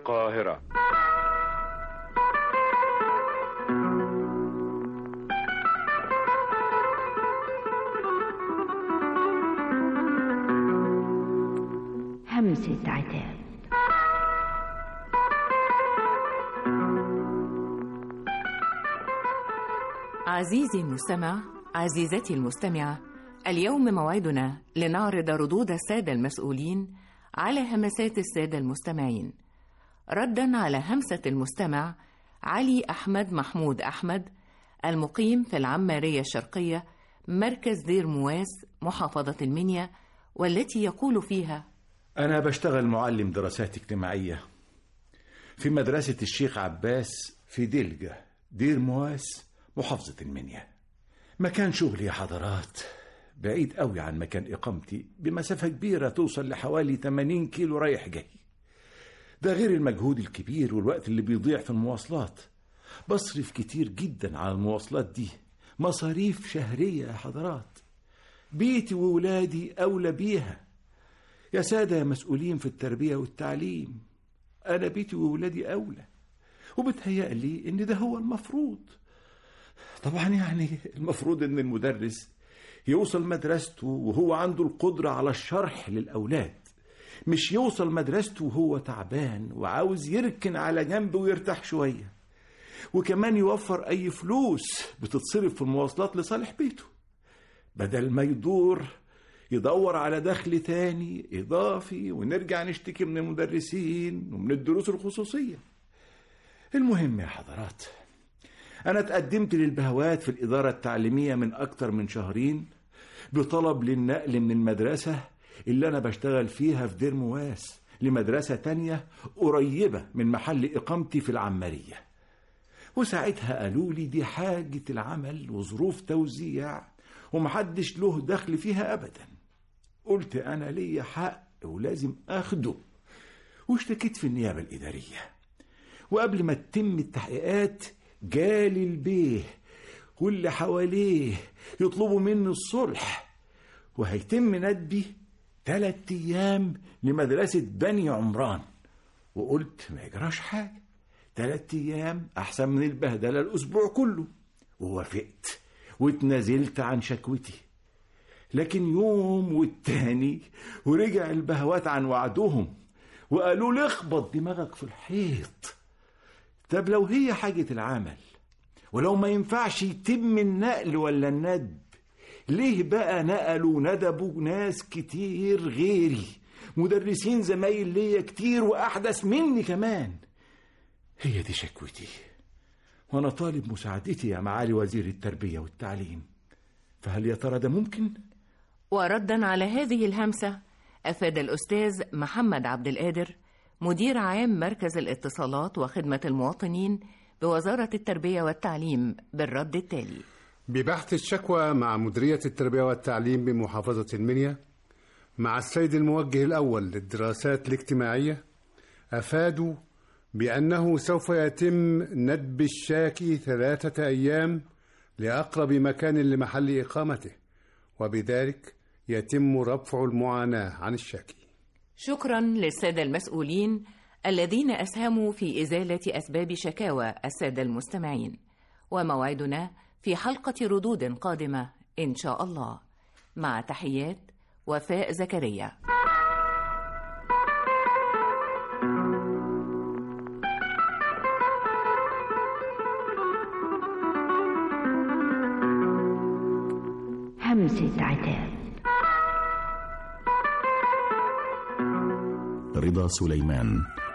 القاهرة همسة عتاب عزيزي المستمع عزيزتي المستمعة اليوم موعدنا لنعرض ردود السادة المسؤولين على همسات السادة المستمعين ردا على همسة المستمع علي أحمد محمود أحمد المقيم في العمارية الشرقية مركز دير مواس محافظة المنيا والتي يقول فيها أنا بشتغل معلم دراسات اجتماعية في مدرسة الشيخ عباس في دلجة دير مواس محافظة المنيا مكان شغلي يا حضرات بعيد قوي عن مكان إقامتي بمسافة كبيرة توصل لحوالي 80 كيلو رايح جاي ده غير المجهود الكبير والوقت اللي بيضيع في المواصلات بصرف كتير جدا على المواصلات دي مصاريف شهرية يا حضرات بيتي وولادي أولى بيها يا سادة يا مسؤولين في التربية والتعليم أنا بيتي وولادي أولى وبتهيألي إن ده هو المفروض طبعا يعني المفروض إن المدرس يوصل مدرسته وهو عنده القدرة على الشرح للأولاد مش يوصل مدرسته وهو تعبان وعاوز يركن على جنب ويرتاح شوية وكمان يوفر أي فلوس بتتصرف في المواصلات لصالح بيته بدل ما يدور يدور على دخل تاني إضافي ونرجع نشتكي من المدرسين ومن الدروس الخصوصية المهم يا حضرات أنا تقدمت للبهوات في الإدارة التعليمية من أكتر من شهرين بطلب للنقل من المدرسة اللي أنا بشتغل فيها في دير مواس لمدرسة تانية قريبة من محل إقامتي في العمارية وساعتها قالوا لي دي حاجة العمل وظروف توزيع ومحدش له دخل فيها أبدا قلت أنا ليا حق ولازم أخده واشتكيت في النيابة الإدارية وقبل ما تتم التحقيقات جالي البيه واللي حواليه يطلبوا مني الصلح وهيتم ندبي تلات أيام لمدرسة بني عمران وقلت ما يجراش حاجة تلات أيام أحسن من البهدلة الأسبوع كله ووافقت واتنازلت عن شكوتي لكن يوم والتاني ورجع البهوات عن وعدهم وقالوا لي اخبط دماغك في الحيط طب لو هي حاجة العمل ولو ما ينفعش يتم النقل ولا الندب ليه بقى نقلوا وندبوا ناس كتير غيري مدرسين زمايل ليا كتير وأحدث مني كمان هي دي شكوتي وأنا طالب مساعدتي يا معالي وزير التربية والتعليم فهل يا ترى ده ممكن؟ وردا على هذه الهمسة أفاد الأستاذ محمد عبد القادر مدير عام مركز الاتصالات وخدمة المواطنين بوزارة التربية والتعليم بالرد التالي ببحث الشكوى مع مديرية التربية والتعليم بمحافظة المنيا مع السيد الموجه الأول للدراسات الاجتماعية أفادوا بأنه سوف يتم ندب الشاكي ثلاثة أيام لأقرب مكان لمحل إقامته وبذلك يتم رفع المعاناة عن الشاكي شكرا للسادة المسؤولين الذين أسهموا في إزالة أسباب شكاوى السادة المستمعين وموعدنا في حلقة ردود قادمة إن شاء الله مع تحيات وفاء زكريا همسة عتاب رضا سليمان